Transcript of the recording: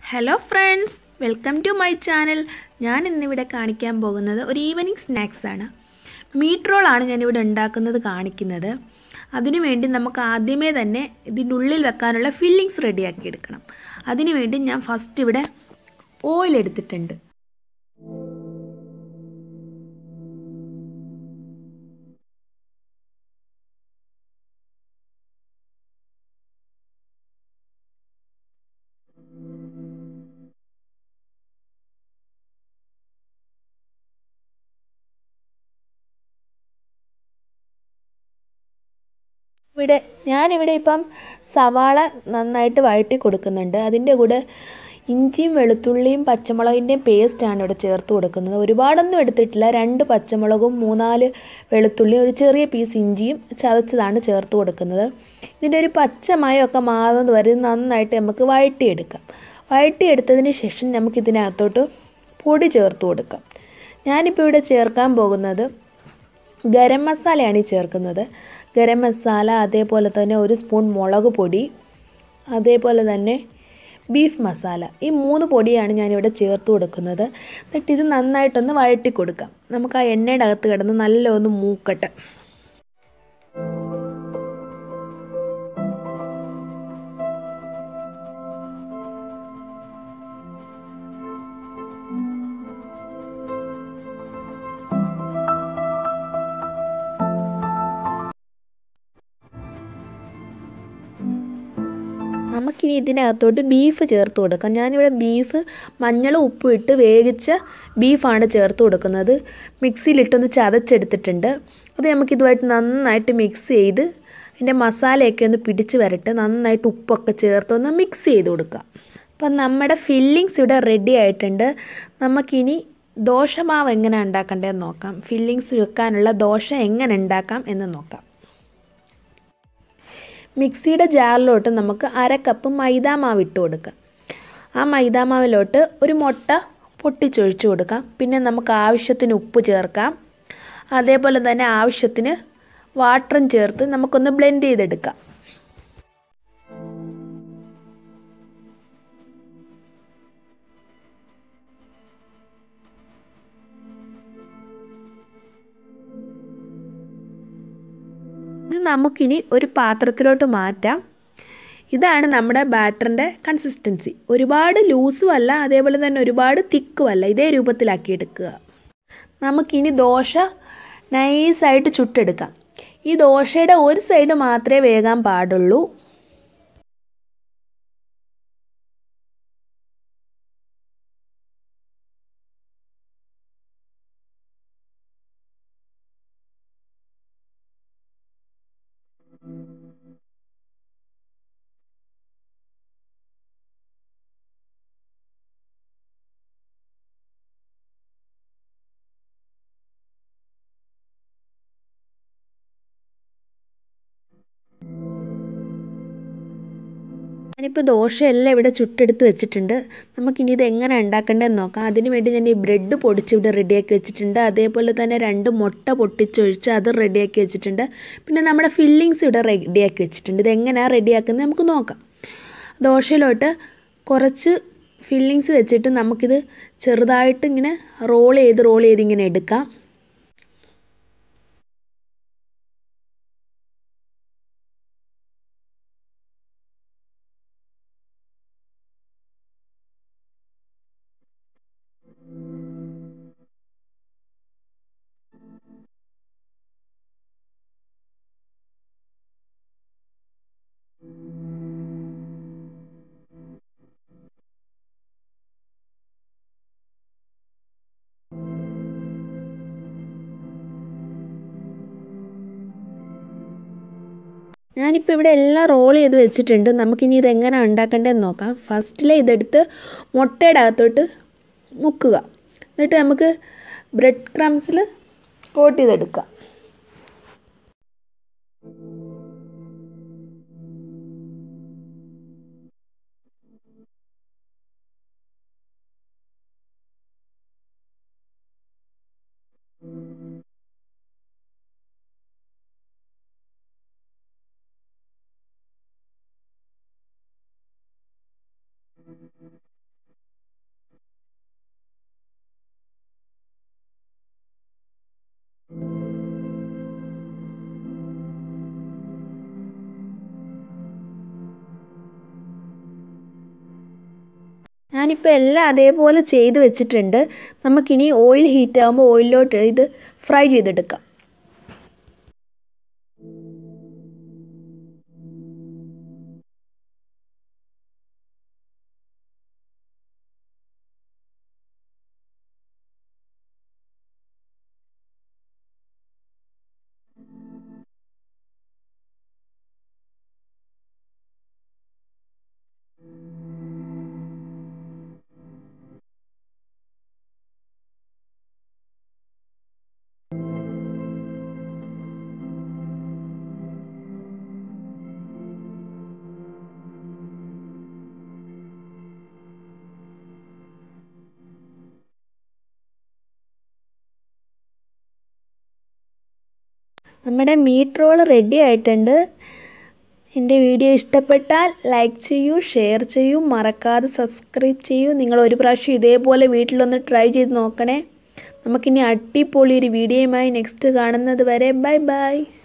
hello friends welcome to my channel ഞാൻ ഇന്നിവിടെ കാണിക്കാൻ പോകുന്നത് ഒരു ഈവനിങ് സ്നാക്സ് ആണ് മീറ്റ് റോളാണ് ഞാനിവിടെ ഉണ്ടാക്കുന്നത് കാണിക്കുന്നത് അതിനുവേണ്ടി നമുക്ക് ആദ്യമേ തന്നെ ഇതിൻ്റെ ഉള്ളിൽ വെക്കാനുള്ള ഫില്ലിങ്സ് റെഡിയാക്കി എടുക്കണം അതിനുവേണ്ടി ഞാൻ ഫസ്റ്റ് ഇവിടെ ഓയിൽ എടുത്തിട്ടുണ്ട് ഇവിടെ ഞാനിവിടെ ഇപ്പം സവാള നന്നായിട്ട് വഴറ്റി കൊടുക്കുന്നുണ്ട് അതിൻ്റെ കൂടെ ഇഞ്ചിയും വെളുത്തുള്ളിയും പച്ചമുളകിൻ്റെയും പേസ്റ്റാണ് ഇവിടെ ചേർത്ത് കൊടുക്കുന്നത് ഒരുപാടൊന്നും എടുത്തിട്ടില്ല രണ്ട് പച്ചമുളകും മൂന്നാല് വെളുത്തുള്ളിയും ഒരു ചെറിയ പീസ് ഇഞ്ചിയും ചതച്ചതാണ് ചേർത്ത് കൊടുക്കുന്നത് ഇതിൻ്റെ ഒരു പച്ചമയമൊക്കെ മാറുന്നത് വരെ നന്നായിട്ട് നമുക്ക് വഴറ്റിയെടുക്കാം വഴറ്റിയെടുത്തതിന് ശേഷം നമുക്ക് ഇതിനകത്തോട്ട് പൊടി ചേർത്ത് കൊടുക്കാം ഞാനിപ്പോൾ ഇവിടെ ചേർക്കാൻ പോകുന്നത് ഗരം മസാലയാണ് ഈ ചേർക്കുന്നത് ഗരം മസാല അതേപോലെ തന്നെ ഒരു സ്പൂൺ മുളക് പൊടി അതേപോലെ തന്നെ ബീഫ് മസാല ഈ മൂന്ന് പൊടിയാണ് ഞാനിവിടെ ചേർത്ത് കൊടുക്കുന്നത് എന്നിട്ട് ഇത് നന്നായിട്ടൊന്ന് വഴറ്റി കൊടുക്കാം നമുക്ക് ആ എണ്ണയുടെ അകത്ത് കിടന്ന് നല്ല ഒന്ന് മൂക്കട്ടെ നമുക്കിനി ഇതിനകത്തോട്ട് ബീഫ് ചേർത്ത് കൊടുക്കാം ഞാനിവിടെ ബീഫ് മഞ്ഞളും ഉപ്പും ഇട്ട് വേവിച്ച ബീഫാണ് ചേർത്ത് കൊടുക്കുന്നത് മിക്സിയിലിട്ടൊന്ന് ചതച്ചെടുത്തിട്ടുണ്ട് അത് നമുക്കിതുമായിട്ട് നന്നായിട്ട് മിക്സ് ചെയ്ത് അതിൻ്റെ മസാലയൊക്കെ ഒന്ന് പിടിച്ച് വരട്ടെ നന്നായിട്ട് ഉപ്പൊക്കെ ചേർത്ത് ഒന്ന് മിക്സ് ചെയ്ത് കൊടുക്കാം അപ്പം നമ്മുടെ ഫില്ലിങ്സ് ഇവിടെ റെഡി ആയിട്ടുണ്ട് നമുക്കിനി ദോശമാവ് എങ്ങനെ ഉണ്ടാക്കേണ്ടതെന്ന് നോക്കാം ഫില്ലിങ്സ് വെക്കാനുള്ള ദോശ എങ്ങനെ ഉണ്ടാക്കാം എന്ന് നോക്കാം മിക്സിയുടെ ജാറിലോട്ട് നമുക്ക് അര കപ്പ് മൈദാമാവ് ഇട്ട് കൊടുക്കാം ആ മൈദാമാവിലോട്ട് ഒരു മുട്ട പൊട്ടിച്ചൊഴിച്ച് കൊടുക്കാം പിന്നെ നമുക്ക് ആവശ്യത്തിന് ഉപ്പ് ചേർക്കാം അതേപോലെ തന്നെ ആവശ്യത്തിന് വാട്ടറും ചേർത്ത് നമുക്കൊന്ന് ബ്ലെൻഡ് ചെയ്തെടുക്കാം ഇത് നമുക്കിനി ഒരു പാത്രത്തിലോട്ട് മാറ്റാം ഇതാണ് നമ്മുടെ ബാറ്ററിൻ്റെ കൺസിസ്റ്റൻസി ഒരുപാട് ലൂസും അല്ല അതേപോലെ തന്നെ ഒരുപാട് തിക്കും അല്ല ഇതേ രൂപത്തിലാക്കി എടുക്കുക നമുക്കിനി ദോശ നൈസായിട്ട് ചുട്ടെടുക്കാം ഈ ദോശയുടെ ഒരു സൈഡ് മാത്രമേ വേകാൻ പാടുള്ളൂ ഞാനിപ്പോൾ ദോശയെല്ലാം ഇവിടെ ചുട്ടെടുത്ത് വെച്ചിട്ടുണ്ട് നമുക്കിനി ഇത് എങ്ങനെ ഉണ്ടാക്കേണ്ടതെന്ന് നോക്കാം അതിന് വേണ്ടി ഞാൻ ഈ ബ്രെഡ് പൊടിച്ച് ഇവിടെ റെഡിയാക്കി വെച്ചിട്ടുണ്ട് അതേപോലെ തന്നെ രണ്ട് മുട്ട പൊട്ടിച്ചൊഴിച്ച് അത് റെഡിയാക്കി വെച്ചിട്ടുണ്ട് പിന്നെ നമ്മുടെ ഫില്ലിങ്സ് ഇവിടെ റെഡിയാക്കി വെച്ചിട്ടുണ്ട് ഇത് എങ്ങനെയാണ് റെഡിയാക്കുന്നത് നമുക്ക് നോക്കാം ദോശയിലോട്ട് കുറച്ച് ഫില്ലിങ്സ് വെച്ചിട്ട് നമുക്കിത് ചെറുതായിട്ട് ഇങ്ങനെ റോൾ ചെയ്ത് റോൾ ചെയ്ത് ഇങ്ങനെ എടുക്കാം ഞാനിപ്പോൾ ഇവിടെ എല്ലാം റോൾ ചെയ്ത് വെച്ചിട്ടുണ്ട് നമുക്കിനി ഇത് എങ്ങനെ ഉണ്ടാക്കേണ്ടതെന്ന് നോക്കാം ഫസ്റ്റിലെ ഇതെടുത്ത് മുട്ടയുടെ അകത്തോട്ട് മുക്കുക എന്നിട്ട് നമുക്ക് ബ്രെഡ് ക്രംസിൽ കോട്ട് ചെയ്തെടുക്കാം ഞാനിപ്പോൾ എല്ലാം അതേപോലെ ചെയ്ത് വെച്ചിട്ടുണ്ട് നമുക്കിനി ഓയിൽ ഹീറ്റ് ആകുമ്പോൾ ഓയിലിലോട്ട് ഇത് ഫ്രൈ ചെയ്തെടുക്കാം നമ്മുടെ മീറ്റ് റോൾ റെഡി ആയിട്ടുണ്ട് എൻ്റെ വീഡിയോ ഇഷ്ടപ്പെട്ടാൽ ലൈക്ക് ചെയ്യൂ ഷെയർ ചെയ്യൂ മറക്കാതെ സബ്സ്ക്രൈബ് ചെയ്യൂ നിങ്ങൾ ഒരു പ്രാവശ്യം ഇതേപോലെ വീട്ടിലൊന്ന് ട്രൈ ചെയ്ത് നോക്കണേ നമുക്കിനി അടിപൊളി ഒരു വീഡിയോയുമായി നെക്സ്റ്റ് കാണുന്നത് വരെ ബൈ ബൈ